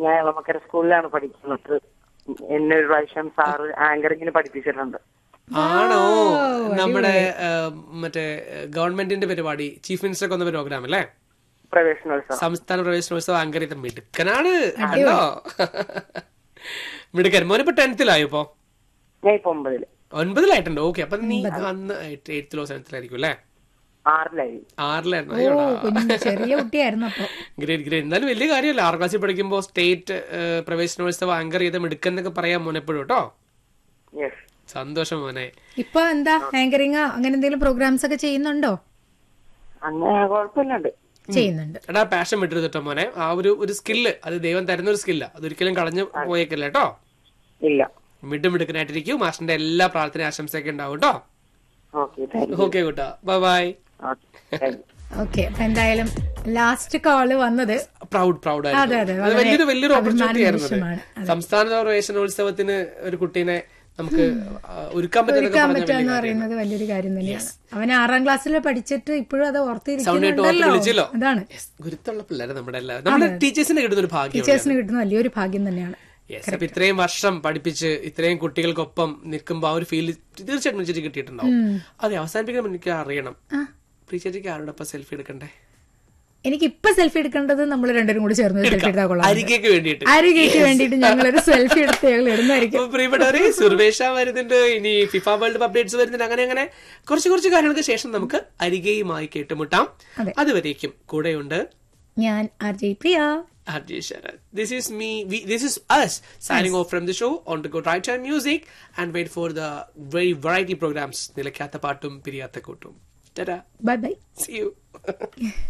ഞാൻ ഇളമക്കര സ്കൂളിലാണ് പഠിക്കുന്നത് എന്നെ ഒരു പ്രാവശ്യം സാറ് ആങ്കറിങ്ങിന് പഠിപ്പിച്ചിട്ടുണ്ട് ആണോ നമ്മുടെ ആ, മറ്റേ ഗവൺമെന്റിന്റെ പരിപാടി ചീഫ് മിനിസ്റ്റർ കൊന്ന പ്രോഗ്രാം അല്ലേ പ്രവേശനോത്സവം സംസ്ഥാന പ്രവേശനോത്സവം അങ്കറിത മിടുക്കനാണ് കണ്ടോ മിടുക്കൻ മോനിപ്പോ ടെൻത്തിലായോ ഇപ്പോ ഞാൻ ഇപ്പൊ ഒമ്പതില് ഒൻപതിലായിട്ടുണ്ട് ഓക്കെ അപ്പൊ നീ അന്ന് എയ്ത്തിലോ സെവൻത്തിലായിരിക്കും അല്ലേ ആറിലായി ആറിലായിരുന്നു ഓ അയ്യോടാ കുഞ്ഞു ചെറിയ കുട്ടിയായിരുന്നു അപ്പൊ ഗ്രേറ്റ് ഗ്രേറ്റ് എന്നാലും വലിയ കാര്യമല്ല ആറാം ക്ലാസ്സിൽ പഠിക്കുമ്പോൾ സ്റ്റേറ്റ് പ്രവേശനോത്സവം ആങ്കർ ചെയ്ത മിടുക്കെന്നൊക്കെ പറയാൻ മോനെപ്പോഴും കേട്ടോ യെസ് സന്തോഷം മോനെ ഇപ്പൊ എന്താ ആങ്കറിങ് അങ്ങനെ എന്തെങ്കിലും പ്രോഗ്രാംസ് ഒക്കെ ചെയ്യുന്നുണ്ടോ അങ്ങനെ കുഴപ്പമില്ലുണ്ട് ചെയ്യുന്നുണ്ട് എടാ പാഷൻ വിട്ടരുത് കേട്ടോ മോനെ ആ ഒരു ഒരു സ്കില്ല് അത് ദൈവം തരുന്ന ഒരു സ്കില്ല് അതൊരിക്കലും കളഞ്ഞു പോയേക്കല്ല കേട്ടോ ഇല്ല മിടും മിടുക്കനായിട്ടിരിക്കും മാഷിന്റെ എല്ലാ പ്രാർത്ഥന ആശംസയൊക്കെ ഉണ്ടാവും കേട്ടോ ഓക്കെ താങ്ക് ഓക്കെ കൂട്ടാ bye bye okay thank you okay അപ്പൊ എന്തായാലും ലാസ്റ്റ് കോള് വന്നത് പ്രൗഡ് പ്രൗഡ് അതെ, അതെ, അത് വളരെ വലിയൊരു വലിയൊരു അഭിമാന ഓപ്പർച്യൂണിറ്റി ആയിരുന്നു നിമിഷമാണ്. അത്. സംസ്ഥാന പ്രവേശനോത്സവത്തിന് ഒരു കുട്ടീനെ നമുക്ക് ആ, ഒരുക്കാൻ പറ്റുന്നൊക്കെ ഒരുക്കാൻ പറഞ്ഞ പറ്റുക വലിയ എന്ന് കാര്യം. പറയുന്നത് വലിയൊരു കാര്യം തന്നെയാണ് അവൻ ആറാം ക്ലാസ്സിൽ പഠിച്ചിട്ട് ഇപ്പോഴും അത് സൗണ്ട് കേട്ട് ഓർത്ത് ഓർത്തിരിക്കുന്നുണ്ടല്ലോ വിളിച്ചല്ലോ അതാണ് Yes, ഗുരുത്തുള്ള പിള്ളേരെ നമ്മുടെ എല്ലാം നമ്മുടെ ടീച്ചേഴ്സിന് കിട്ടുന്ന ഒരു ഭാഗ്യം ടീച്ചേഴ്സിന് കിട്ടുന്ന വലിയൊരു ഭാഗ്യം തന്നെയാണ് യെസ് അപ്പൊ ഇത്രയും വർഷം പഠിപ്പിച്ച് ഇത്രയും കുട്ടികൾക്കൊപ്പം നിൽക്കുമ്പോൾ ആ ഒരു ഫീൽ തീർച്ചയായിട്ടും ചേച്ചി കിട്ടിയിട്ടുണ്ടാവും അതെ അവസാനിപ്പിക്കാൻ എനിക്ക് അറിയണം പ്രീ ചേച്ചിക്ക് ആരോടൊപ്പം സെൽഫി എടുക്കണ്ടേ എനിക്ക് ഇപ്പൊ സെൽഫി എടുക്കേണ്ടത് നമ്മൾ രണ്ടുപേരും കൂടി ചേർന്ന് സെൽഫി എടുത്താൽ കൊള്ളാം അരികേക്ക് വേണ്ടിയിട്ട് അരികേക്ക് വേണ്ടിയിട്ട് ഞങ്ങളൊരു സെൽഫി എടുത്ത് ഞങ്ങൾ ഇടുന്നതായിരിക്കും അപ്പൊ പ്രിയപ്പെട്ടവരെ സുർവേഷ വരുന്നുണ്ട് ഇനി ഫിഫ വേൾഡ് കപ്പ് അപ്ഡേറ്റ്സ് വരുന്നുണ്ട് അങ്ങനെ അങ്ങനെ കുറച്ച് കുറച്ച് കാര്യങ്ങൾക്ക് ശേഷം നമുക്ക് അരികെയുമായി കേട്ടുമുട്ടാം അതെ. അതുവരേക്കും കൂടെയുണ്ട് ഞാൻ R J Priya RJ Sharat. This is me. We, this is us signing off from the show on to go right time music and wait for the very variety programs. നിലയ്ക്കാത്ത പാട്ടും പിരിയാത്ത കൂട്ടും. Ta-da. Bye bye See you.